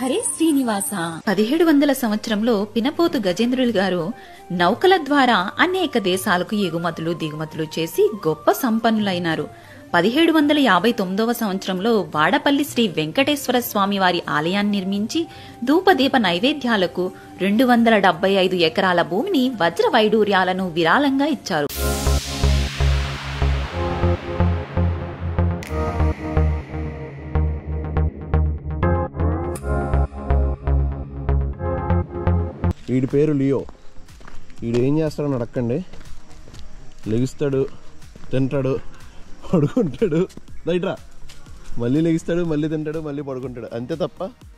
హరే శ్రీనివాస పదిహేడు వందల సంవత్సరంలో పినపోతు గజేంద్రులు గారు నౌకల ద్వారా అనేక దేశాలకు ఎగుమతులు దిగుమతులు చేసి గొప్ప సంపన్నులైనారు పదిహేడు వందల యాభై తొమ్మిదవ సంవత్సరంలో వాడపల్లి శ్రీ వెంకటేశ్వర స్వామి వారి ఆలయాన్ని నిర్మించి ధూపదీప నైవేద్యాలకు రెండు వందల డెబ్బై ఐదు ఎకరాల భూమిని వజ్ర వైడూర్యాలను విరాళంగా ఇచ్చారు వీడి పేరు లియో వీడు ఏం చేస్తాడని అడగండి లెగిస్తాడు తింటాడు పడుకుంటాడు రైట్రా మళ్ళీ లెగిస్తాడు మళ్ళీ తింటాడు మళ్ళీ పడుకుంటాడు అంతే తప్ప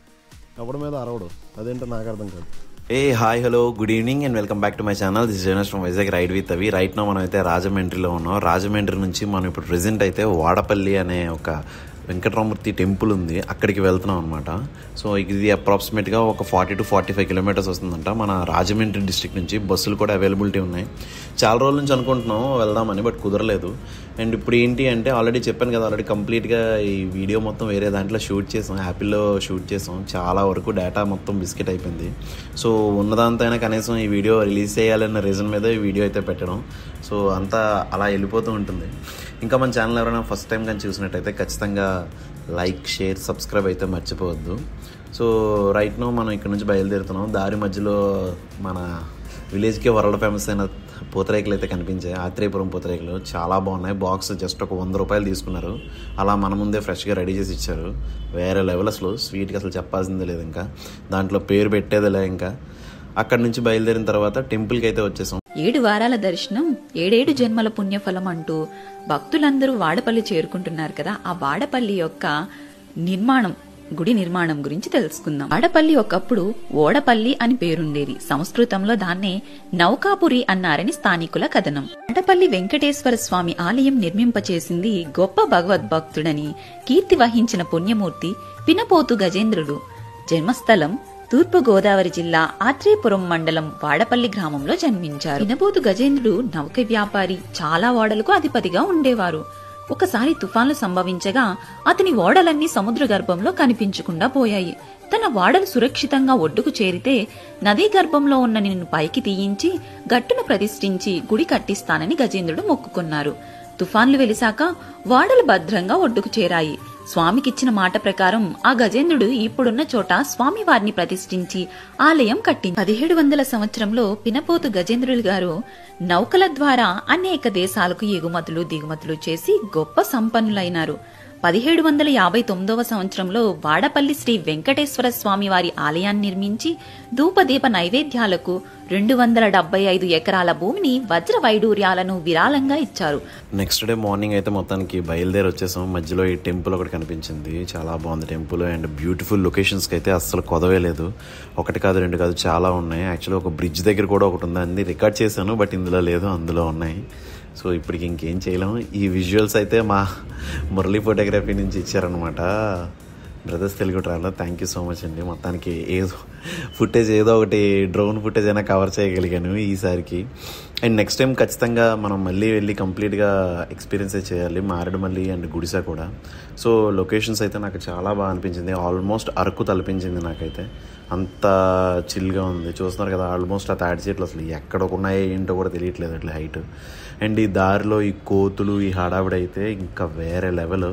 ఎవరి మీద అరవడు అదేంటో నాకు అర్థం కాదు hey hi hello good evening and welcome back to my channel this journeys from Vizag ride with అవి రైట్ నో మనం అయితే రాజమండ్రిలో ఉన్నాం రాజమండ్రి నుంచి మనం ఇప్పుడు ప్రెసెంట్ అయితే వాడపల్లి అనే ఒక వెంకటరామూర్తి టెంపుల్ ఉంది అక్కడికి వెళ్తున్నాం అనమాట సో ఇది అప్రాక్సిమేట్గా ఒక forty to forty five kilometres వస్తుందంట మన రాజమండ్రి డిస్ట్రిక్ట్ నుంచి బస్సులు కూడా అవైలబిలిటీ ఉన్నాయి చాలా రోజుల నుంచి అనుకుంటున్నాం వెళ్దామని బట్ కుదరలేదు అండ్ ఇప్పుడు ఏంటి అంటే ఆల్రెడీ చెప్పాను కదా ఆల్రెడీ కంప్లీట్గా ఈ వీడియో మొత్తం వేరే దాంట్లో షూట్ చేసాం యాపిల్లో షూట్ చేసాం చాలా వరకు డేటా మొత్తం బిస్కెట్ అయిపోయింది సో ఉన్నదాంతో అయినా కనీసం ఈ వీడియో రిలీజ్ చేయాలన్న రీజన్ మీద ఈ వీడియో అయితే పెట్టడం సో అంతా అలా వెళ్ళిపోతూ ఉంటుంది ఇంకా మన ఛానల్ ఎవరైనా ఫస్ట్ టైం కానీ చూసినట్టయితే ఖచ్చితంగా లైక్ షేర్ సబ్స్క్రైబ్ అయితే మర్చిపోవద్దు సో రైట్ నో మనం ఇక్కడ నుంచి బయలుదేరుతున్నాం దారి మధ్యలో మన విలేజ్కి వరల్డ్ ఫేమస్ అయిన పూతరేకులు అయితే కనిపించాయి ఆత్రేయపురం పూతరేకులు చాలా బాగున్నాయి బాక్స్ జస్ట్ ఒక వంద రూపాయలు తీసుకున్నారు అలా మన ముందే ఫ్రెష్గా రెడీ చేసి ఇచ్చారు వేరే లెవెల్ అసలు స్వీట్కి అసలు చెప్పాల్సిందే లేదు ఇంకా దాంట్లో పేరు పెట్టేదిలే ఇంకా అక్కడి నుంచి బయలుదేరిన తర్వాత టెంపుల్కి అయితే వచ్చేసాం ఏడు వారాల దర్శనం ఏడేడు జన్మల పుణ్యఫలం అంటూ భక్తులందరూ వాడపల్లి చేరుకుంటున్నారు కదా ఆ వాడపల్లి యొక్క నిర్మాణం గుడి నిర్మాణం గురించి తెలుసుకుందాం వాడపల్లి ఒకప్పుడు ఓడపల్లి అని పేరుండేది సంస్కృతంలో దాన్నే నౌకాపురి అన్నారని స్థానికుల కథనం వాడపల్లి వెంకటేశ్వర స్వామి ఆలయం నిర్మింపచేసింది గొప్ప భగవద్భక్తుడని కీర్తి వహించిన పుణ్యమూర్తి పినపోతు గజేంద్రుడు జన్మస్థలం తూర్పు గోదావరి జిల్లా ఆత్రేయపురం మండలం వాడపల్లి గ్రామంలో జన్మించారు వినబోతు గజేంద్రుడు నౌక వ్యాపారి చాలా ఓడలకు అధిపతిగా ఉండేవారు ఒకసారి తుఫాన్లు సంభవించగా అతని ఓడలన్నీ సముద్ర గర్భంలో కనిపించకుండా పోయాయి తన వాడలు సురక్షితంగా ఒడ్డుకు చేరితే నదీ గర్భంలో ఉన్న నిన్ను పైకి తీయించి గట్టును ప్రతిష్ఠించి గుడి కట్టిస్తానని గజేంద్రుడు మొక్కుకున్నారు తుఫాన్లు వెలిసాక వాడలు భద్రంగా ఒడ్డుకు చేరాయి స్వామికిచ్చిన మాట ప్రకారం ఆ గజేంద్రుడు ఇప్పుడున్న చోట స్వామి వారిని ప్రతిష్ఠించి ఆలయం కట్టింది పదిహేడు వందల సంవత్సరంలో పినపోతు గజేంద్రులు గారు నౌకల ద్వారా అనేక దేశాలకు ఎగుమతులు దిగుమతులు చేసి గొప్ప సంపన్నులైనారు పదిహేడు వందల యాభై తొమ్మిదవ సంవత్సరంలో వాడపల్లి శ్రీ వెంకటేశ్వర స్వామి వారి ఆలయాన్ని నిర్మించి ధూపదీప నైవేద్యాలకు రెండు వందల డెబ్బై ఐదు ఎకరాల భూమిని వజ్ర వైడూర్యాలను విరాళంగా ఇచ్చారు నెక్స్ట్ డే మార్నింగ్ అయితే మొత్తానికి బయలుదేరి వచ్చేసాం మధ్యలో ఈ టెంపుల్ ఒకటి కనిపించింది చాలా బాగుంది టెంపుల్ అండ్ బ్యూటిఫుల్ లొకేషన్స్కి అయితే అస్సలు కొదవే లేదు ఒకటి కాదు రెండు కాదు చాలా ఉన్నాయి యాక్చువల్లీ ఒక బ్రిడ్జ్ దగ్గర కూడా ఒకటి ఉంది అన్ని రికార్డ్ చేశాను బట్ ఇందులో లేదు అందులో ఉన్నాయి సో ఇప్పటికి ఇంకేం చేయలేము ఈ విజువల్స్ అయితే మా మురళీ ఫోటోగ్రఫీ నుంచి ఇచ్చారనమాట brothers Telugu traveller thank you so much అండి మొత్తానికి ఏదో ఫుటేజ్ ఏదో ఒకటి డ్రోన్ ఫుటేజ్ అయినా కవర్ చేయగలిగాను ఈసారికి అండ్ నెక్స్ట్ టైం ఖచ్చితంగా మనం మళ్ళీ వెళ్ళి కంప్లీట్గా ఎక్స్పీరియన్స్ చేయాలి మారేడుమల్లి అండ్ గుడిసా కూడా సో లొకేషన్స్ అయితే నాకు చాలా బాగా అనిపించింది ఆల్మోస్ట్ అరకు తలపించింది నాకైతే అంత చిల్గా ఉంది చూస్తున్నారు కదా ఆల్మోస్ట్ ఆ తాడి చెట్లు అసలు ఎక్కడ ఉన్నాయో ఏంటో కూడా తెలియట్లేదు అట్లా హైట్ అండ్ ఈ దారిలో ఈ కోతులు ఈ హడావిడి అయితే ఇంకా వేరే లెవెల్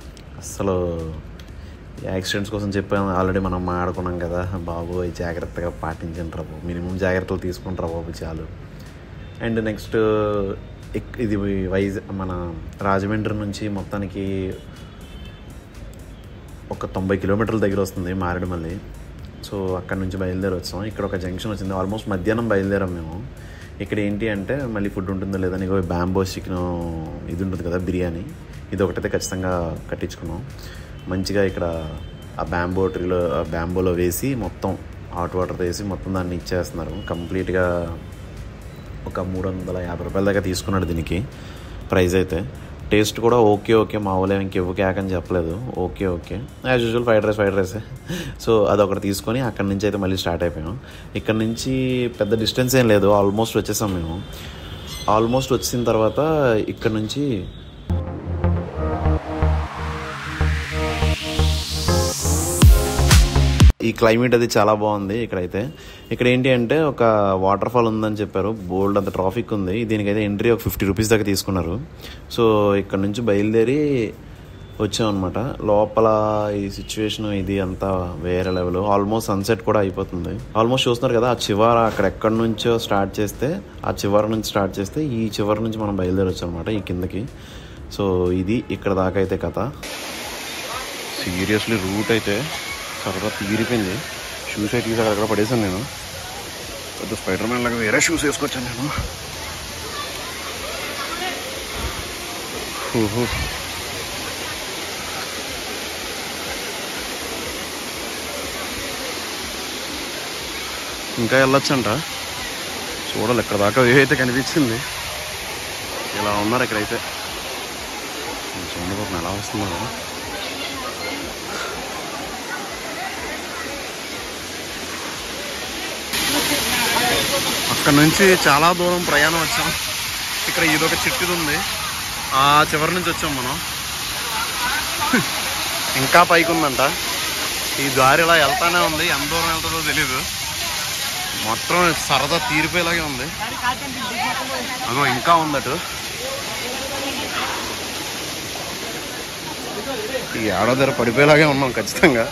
అసలు యాక్సిడెంట్స్ కోసం చెప్పాను ఆల్రెడీ మనం మాట్లాడుకున్నాం కదా బాబు జాగ్రత్తగా పాటించండి రా బాబు మినిమం జాగ్రత్తలు తీసుకుంటారా బాబు చాలు అండ్ నెక్స్ట్ ఇది వైజ్ మన రాజమండ్రి నుంచి మొత్తానికి ఒక తొంభై కిలోమీటర్ల దగ్గర వస్తుంది మారేడుమల్లి సో అక్కడ నుంచి బయలుదేరి వచ్చాం ఇక్కడ ఒక జంక్షన్ వచ్చింది ఆల్మోస్ట్ మధ్యాహ్నం బయలుదేరాం మేము ఇక్కడ ఏంటి అంటే మళ్ళీ ఫుడ్ ఉంటుందో లేదని ఇగో బ్యాంబో చికెన్ ఇది ఉంటుంది కదా బిర్యానీ ఇది ఒకటైతే ఖచ్చితంగా కట్టించుకున్నాం మంచిగా ఇక్కడ ఆ బ్యాంబో ట్రీలో ఆ బ్యాంబోలో వేసి మొత్తం హాట్ వాటర్ వేసి మొత్తం దాన్ని ఇచ్చేస్తున్నారు కంప్లీట్గా ఒక మూడు వందల యాభై రూపాయల దాకా తీసుకున్నాడు దీనికి ప్రైస్ అయితే టేస్ట్ కూడా ఓకే ఓకే మామూలే ఇంకెవ్వు క్యాక్ అని చెప్పలేదు okay okay as usual fried rice fried rice so అదొకటి తీసుకొని అక్కడి నుంచి అయితే మళ్ళీ స్టార్ట్ అయిపోయాం ఇక్కడ నుంచి పెద్ద డిస్టెన్స్ ఏం లేదు ఆల్మోస్ట్ వచ్చేసాం మేము ఆల్మోస్ట్ వచ్చిన తర్వాత ఇక్కడ నుంచి ఈ క్లైమేట్ అది చాలా బాగుంది ఇక్కడైతే ఇక్కడ ఏంటి అంటే ఒక వాటర్ ఫాల్ ఉందని చెప్పారు బోల్డ్ అంత ట్రాఫిక్ ఉంది దీనికైతే ఎంట్రీ ఒక ఫిఫ్టీ రూపీస్ దాకా తీసుకున్నారు సో ఇక్కడ నుంచి బయలుదేరి వచ్చామన్నమాట లోపల ఈ సిచ్యువేషన్ ఇది అంతా వేరే లెవెల్ ఆల్మోస్ట్ సన్సెట్ కూడా అయిపోతుంది ఆల్మోస్ట్ చూస్తున్నారు కదా ఆ చివర అక్కడ ఎక్కడి నుంచో స్టార్ట్ చేస్తే ఆ చివరి నుంచి స్టార్ట్ చేస్తే ఈ చివరి నుంచి మనం బయలుదేరొచ్చు అనమాట ఈ కిందకి సో ఇది ఇక్కడ దాకా అయితే కథ సీరియస్లీ రూట్ అయితే సరదా తీరిపోయింది షూస్ అయితే తీసి అక్కడ పడేసాను నేను పెద్ద స్పైడర్ మ్యాన్ లాగా వేరే షూస్ వేసుకొచ్చాను నేను ఓహో ఇంకా వెళ్ళొచ్చంట చూడాలి ఇక్కడ దాకా వ్యూ అయితే కనిపించింది ఇలా ఉన్నారు ఇక్కడైతే చూడండి పాపం ఎలా వస్తున్నారు అక్కడ నుంచి చాలా దూరం ప్రయాణం వచ్చాం ఇక్కడ ఇదొక చిట్టుది ఉంది ఆ చివరి నుంచి వచ్చాం మనం ఇంకా పైకి ఉందంట ఈ దారి ఇలా వెళ్తానే ఉంది ఎంత దూరం వెళ్తుందో తెలీదు మొత్తం సరదా తీరిపోయేలాగే ఉంది అదో ఇంకా ఉందటు ఈ ఏడో ధర పడిపోయేలాగే ఉన్నాం ఖచ్చితంగా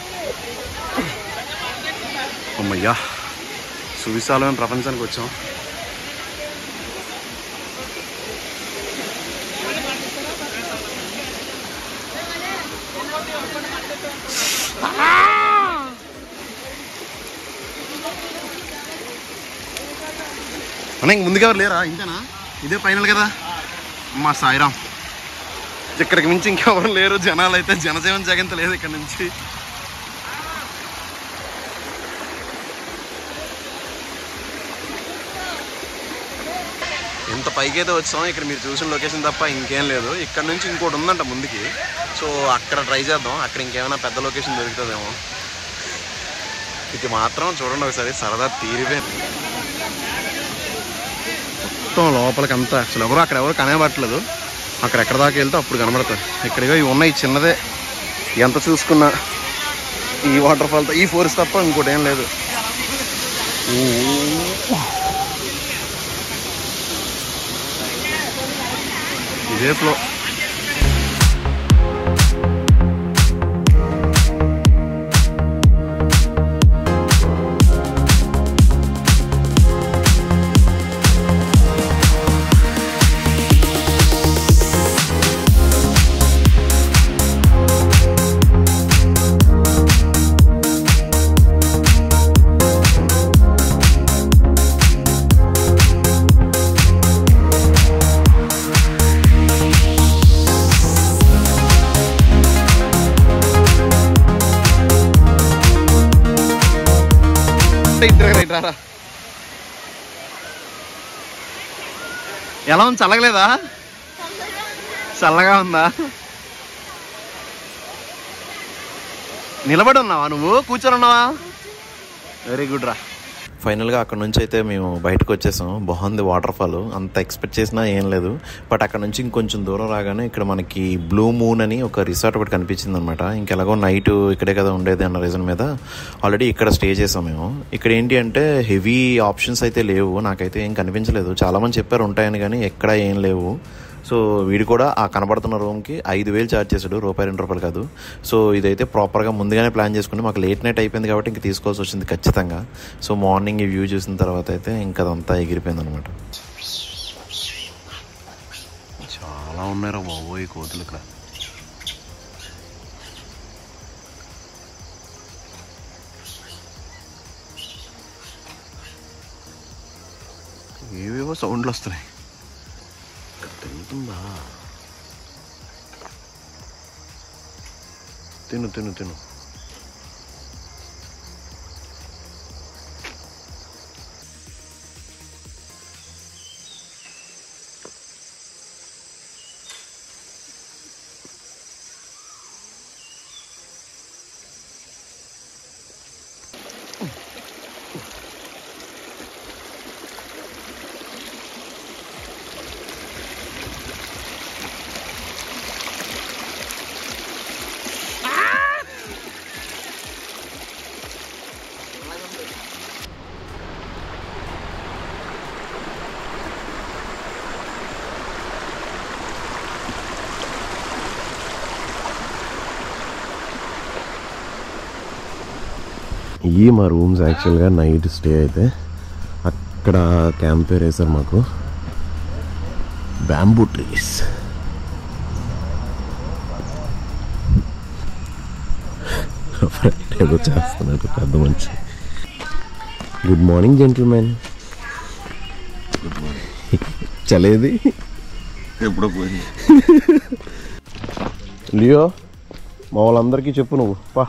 అమ్మయ్యా సువిశాలమైన ప్రపంచానికి వచ్చాం అన్న ఇంక ముందుగా ఎవరు లేరా ఇంతేనా ఇదే ఫైనల్ కదా మా సాయిరామ్ ఇక్కడికి మించి ఇంకెవరు లేరు జనాలు అయితే జనజీవన జగంత లేదు ఇక్కడ నుంచి ఇంత పైకి అయితే వచ్చాం ఇక్కడ మీరు చూసిన లొకేషన్ తప్ప ఇంకేం లేదు ఇక్కడ నుంచి ఇంకోటి ఉందంట ముందుకి సో అక్కడ ట్రై చేద్దాం అక్కడ ఇంకేమైనా పెద్ద లొకేషన్ దొరుకుతుందేమో ఇది మాత్రం చూడండి ఒకసారి సరదా తీరిపోయింది మొత్తం లోపలికి అంతా అసలు ఎవరు అక్కడ ఎవరు కనబడట్లేదు అక్కడ ఎక్కడ దాకా వెళ్తే అప్పుడు కనబడతారు ఇక్కడిగా ఇవి ఉన్నాయి చిన్నదే ఎంత చూసుకున్నా ఈ వాటర్ ఫాల్తో ఈ ఫోర్స్ తప్ప ఇంకోటి ఏం లేదు ఇదే ఫ్లో ఇద్దరు రైట్ రారా ఎలా ఉంది చల్లగలేదా చల్లగా ఉందా నిలబడి ఉన్నావా నువ్వు కూర్చొని ఉన్నావా వెరీ గుడ్ రా ఫైనల్గా అక్కడ నుంచి అయితే మేము బయటకు వచ్చేసాం బాగుంది వాటర్ ఫాల్ అంత ఎక్స్పెక్ట్ చేసినా ఏం లేదు బట్ అక్కడ నుంచి ఇంకొంచెం దూరం రాగానే ఇక్కడ మనకి బ్లూ మూన్ అని ఒక రిసార్ట్ ఒకటి కనిపించింది అనమాట ఇంకెలాగో నైట్ ఇక్కడే కదా ఉండేది అన్న రీజన్ మీద ఆల్రెడీ ఇక్కడ స్టే చేసాం మేము ఇక్కడ ఏంటి అంటే హెవీ ఆప్షన్స్ అయితే లేవు నాకైతే ఏం కనిపించలేదు చాలామంది చెప్పారు ఉంటాయని కానీ ఎక్కడ ఏం లేవు సో వీడు కూడా ఆ కనబడుతున్న రూమ్కి ఐదు వేలు ఛార్జ్ చేశాడు రూపాయి రెండు రూపాయలు కాదు సో ఇదైతే ప్రాపర్గా ముందుగానే ప్లాన్ చేసుకుని మాకు లేట్ నైట్ అయిపోయింది కాబట్టి ఇంక తీసుకోవాల్సి వచ్చింది ఖచ్చితంగా సో మార్నింగ్ ఈ వ్యూ చూసిన తర్వాత అయితే ఇంకా అదంతా ఎగిరిపోయింది అనమాట చాలా ఉన్నారా బాబోయ్ కోతులు ఇక్కడ ఏవేవో సౌండ్లు వస్తున్నాయి ఇక్కడ తింటుందా తిను తిను తిను ఇవి మా రూమ్స్ యాక్చువల్గా నైట్ స్టే అయితే అక్కడ క్యాంప్ ఫైర్ వేశారు మాకు బ్యాంబూ ట్రీస్ ఏదో చేస్తున్నాడు పెద్ద మంచి good morning gentlemen good morning చలేది ఎప్పుడో పోయింది లియో మా వాళ్ళందరికీ చెప్పు నువ్వు పా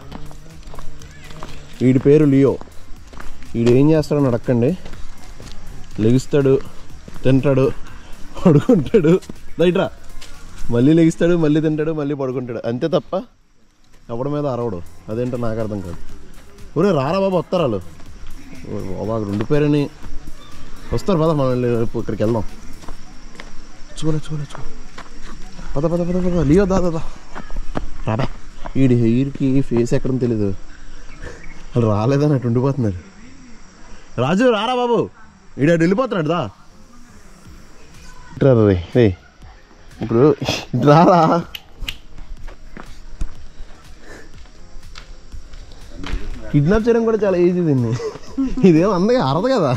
వీడి పేరు లియో వీడు ఏం చేస్తాడని అడక్కండి లెగుస్తాడు తింటాడు పడుకుంటాడు రైట్రా మళ్ళీ లెగిస్తాడు మళ్ళీ తింటాడు మళ్ళీ పడుకుంటాడు అంతే తప్ప ఎవడి మీద అరవడు అదేంటో నాకు అర్థం కాదు ఒరే రారా బాబు వస్తారు వాళ్ళు ఓ బాబా రెండు పేరని వస్తారు పద మనం వెళ్ళి రేపు ఇక్కడికి వెళ్దాం చూలే చూలే చూడ పద పద పద పద లియో దా దా, దా రాబా వీడి హెయిర్కి ఫేస్ ఎక్కడం తెలీదు వాళ్ళు రాలేదని అటు ఉండిపోతున్నారు రాజు రారా బాబు వీడు అటు వెళ్ళిపోతున్నాడు దా ఇట్రా రే రే ఇప్పుడు ఇటు రారా కిడ్నాప్ చేయడం కూడా చాలా ఈజీ దీన్ని ఇదేం అందగా అరదు కదా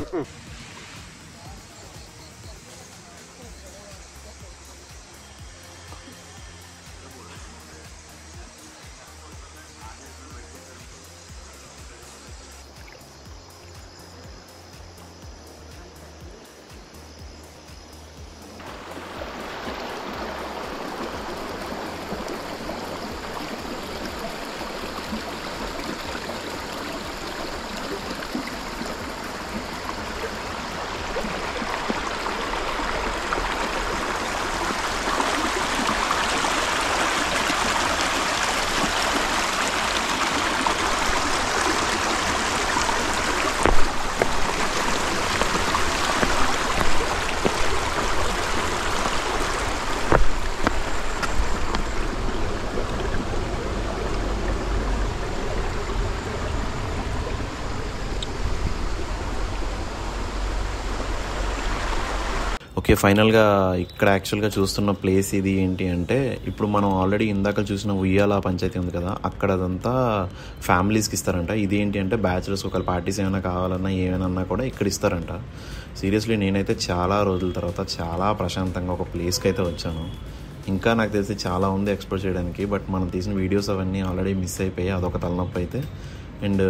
ఓకే ఫైనల్గా ఇక్కడ యాక్చువల్గా చూస్తున్న ప్లేస్ ఇది ఏంటి అంటే ఇప్పుడు మనం ఆల్రెడీ ఇందాక చూసిన ఉయ్యాల పంచాయతీ ఉంది కదా అక్కడ అదంతా ఫ్యామిలీస్కి ఇస్తారంట ఇది ఏంటి అంటే బ్యాచులర్స్ ఒకవేళ పార్టీస్ ఏమైనా కావాలన్నా ఏమైనా కూడా ఇక్కడ ఇస్తారంట సీరియస్లీ నేనైతే చాలా రోజుల తర్వాత చాలా ప్రశాంతంగా ఒక ప్లేస్కి అయితే వచ్చాను ఇంకా నాకు తెలిసి చాలా ఉంది ఎక్స్ప్లోర్ చేయడానికి బట్ మనం తీసిన వీడియోస్ అవన్నీ ఆల్రెడీ మిస్ అయిపోయాయి అదొక తలనొప్పి అయితే అండ్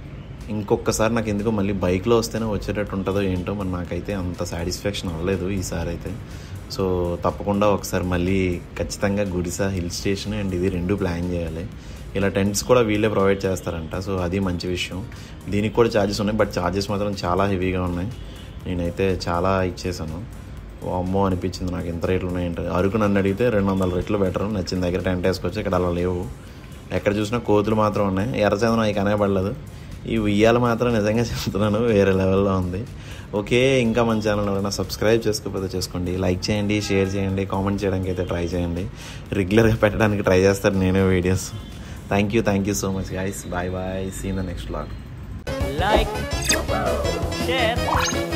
ఇంకొకసారి నాకు ఎందుకో మళ్ళీ బైక్లో వస్తేనే వచ్చేటట్టు ఉంటుందో ఏంటో మరి నాకైతే అంత సాటిస్ఫాక్షన్ అవ్వలేదు ఈసారి అయితే సో తప్పకుండా ఒకసారి మళ్ళీ ఖచ్చితంగా గుడిసా హిల్ స్టేషన్ అండ్ ఇది రెండు ప్లాన్ చేయాలి ఇలా టెంట్స్ కూడా వీళ్ళే ప్రొవైడ్ చేస్తారంట సో అది మంచి విషయం దీనికి కూడా ఛార్జెస్ ఉన్నాయి బట్ ఛార్జెస్ మాత్రం చాలా హెవీగా ఉన్నాయి నేనైతే చాలా ఇచ్చేసాను ఓ అమ్మో అనిపించింది నాకు ఎంత రేట్లు ఉన్నాయంటే అరకు నన్ను అడిగితే రెండు వందల రెట్లు బెటర్ నచ్చిన దగ్గర టెంట్ వేసుకొచ్చి ఇక్కడ అలా లేవు ఎక్కడ చూసినా కోతులు మాత్రం ఉన్నాయి ఎర్రచందనం అవి కనబడలేదు ఈ ఉయ్యాలు మాత్రం నిజంగా చెప్తున్నాను వేరే లెవెల్లో ఉంది ఓకే ఇంకా మన ఛానల్ ఎవరైనా సబ్స్క్రైబ్ చేసుకోకపోతే చేసుకోండి లైక్ చేయండి షేర్ చేయండి కామెంట్ చేయడానికి అయితే ట్రై చేయండి రెగ్యులర్గా పెట్టడానికి ట్రై చేస్తాను నేనే videos thank you thank you so much guys bye bye seen the next vlog like, share,